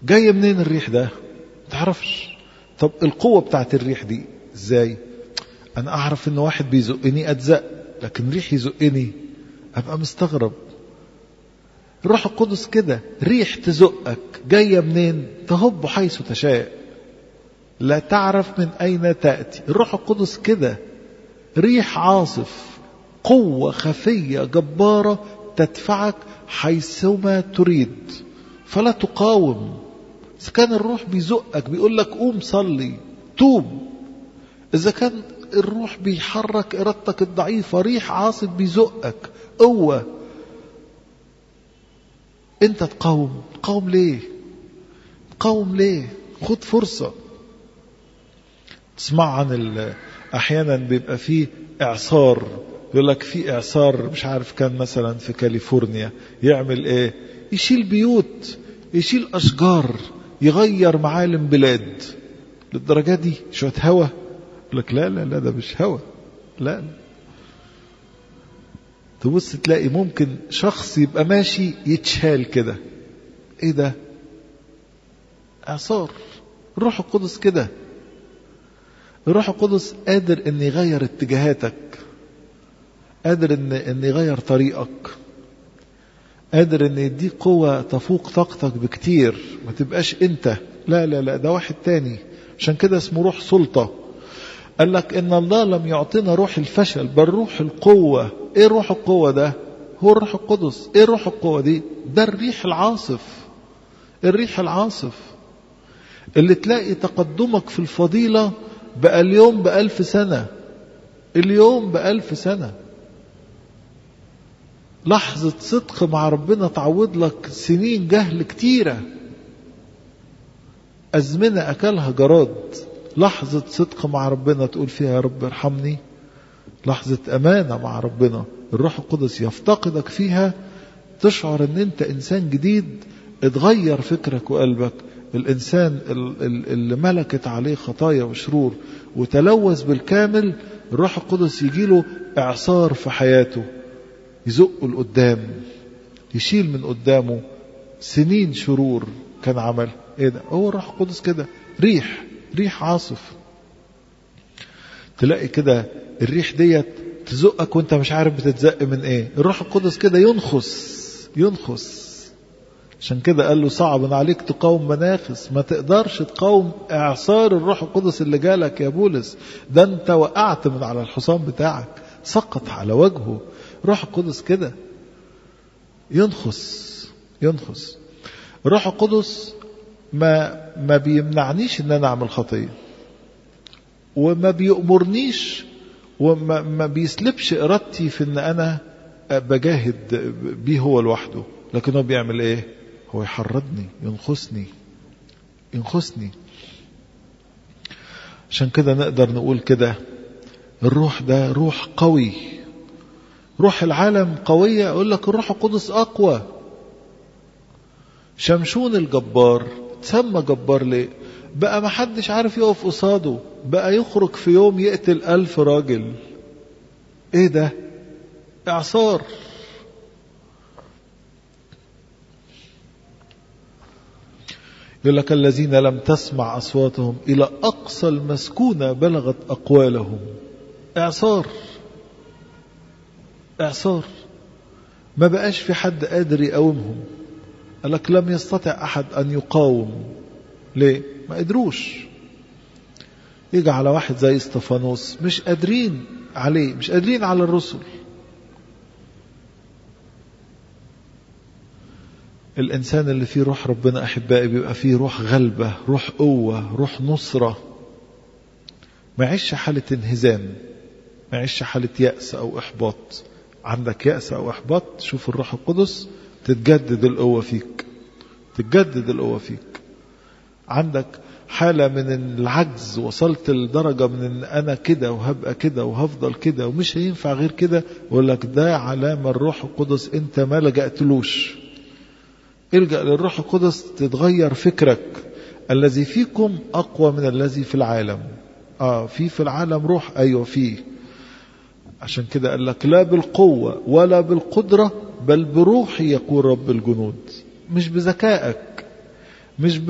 جاية منين الريح ده تعرفش طب القوة بتاعت الريح دي ازاي انا اعرف ان واحد بيزقني اتزق لكن ريح يزقني ابقى مستغرب الروح القدس كده ريح تزقك جاية منين تهب حيث تشاء لا تعرف من أين تأتي الروح القدس كده ريح عاصف قوة خفية جبارة تدفعك حيثما تريد فلا تقاوم إذا كان الروح بيزقك بيقول لك قوم صلي توب إذا كان الروح بيحرك إرادتك الضعيفة ريح عاصف بيزقك قوة أنت تقاوم تقاوم ليه تقاوم ليه خد فرصة تسمع عن أحيانا بيبقى فيه إعصار يقول لك في إعصار مش عارف كان مثلا في كاليفورنيا يعمل إيه يشيل بيوت يشيل أشجار يغير معالم بلاد للدرجة دي شوية هوا يقول لك لا لا لا ده مش هوا لا تبص تلاقي ممكن شخص يبقى ماشي يتشال كده ايه ده اعصار الروح القدس كده الروح القدس قادر ان يغير اتجاهاتك قادر ان ان يغير طريقك قادر ان يديك قوة تفوق طاقتك بكتير ما تبقاش انت لا لا لا ده واحد تاني عشان كده اسمه روح سلطة قال لك ان الله لم يعطينا روح الفشل بل روح القوة ايه روح القوة ده هو الروح القدس ايه روح القوة دي ده الريح العاصف الريح العاصف اللي تلاقي تقدمك في الفضيلة بقى اليوم بألف سنة اليوم بألف سنة لحظة صدق مع ربنا تعوض لك سنين جهل كتيرة أزمنة أكلها جراد لحظة صدق مع ربنا تقول فيها يا رب ارحمني لحظة أمانة مع ربنا الروح القدس يفتقدك فيها تشعر ان انت انسان جديد اتغير فكرك وقلبك الانسان اللي ملكت عليه خطايا وشرور وتلوث بالكامل الروح القدس يجيله اعصار في حياته يزقه لقدام يشيل من قدامه سنين شرور كان عمل ايه ده هو الروح القدس كده ريح ريح عاصف تلاقي كده الريح ديت تزقك وانت مش عارف بتتزق من ايه الروح القدس كده ينخس ينخس عشان كده قال له صعب عليك تقاوم مناخس ما تقدرش تقاوم اعصار الروح القدس اللي جالك يا بولس ده انت وقعت من على الحصان بتاعك سقط على وجهه روح القدس كده ينخس ينخس الروح القدس ما ما بيمنعنيش ان انا اعمل خطيه وما بيأمرنيش وما ما بيسلبش ارادتي في ان انا بجاهد بيه هو لوحده لكن هو بيعمل ايه هو يحرضني ينخسني ينخسني عشان كده نقدر نقول كده الروح ده روح قوي روح العالم قوية أقول لك الروح القدس أقوى شمشون الجبار تسمى جبار ليه بقى ما حدش عارف يقف قصاده بقى يخرج في يوم يقتل ألف راجل ايه ده اعصار يقول لك الذين لم تسمع أصواتهم إلى أقصى المسكونة بلغت أقوالهم إعصار إعصار ما بقاش في حد قادر يقاومهم قال لك لم يستطع أحد أن يقاوم ليه؟ ما قدروش يجي على واحد زي استفانوس مش قادرين عليه مش قادرين على الرسل الإنسان اللي فيه روح ربنا أحبائي بيبقى فيه روح غلبة روح قوة روح نصرة ما يعيش حالة انهزام ما يعيش حالة يأس أو إحباط عندك يأس أو إحباط شوف الروح القدس تتجدد القوة فيك تتجدد القوة فيك عندك حالة من العجز وصلت لدرجة من ان انا كده وهبقى كده وهفضل كده ومش هينفع غير كده يقول لك ده علامة الروح القدس انت ما لجأتلوش الجأ للروح القدس تتغير فكرك الذي فيكم اقوى من الذي في العالم اه في في العالم روح ايوه فيه عشان كده قال لك لا بالقوة ولا بالقدرة بل بروحي يقول رب الجنود مش بذكائك مش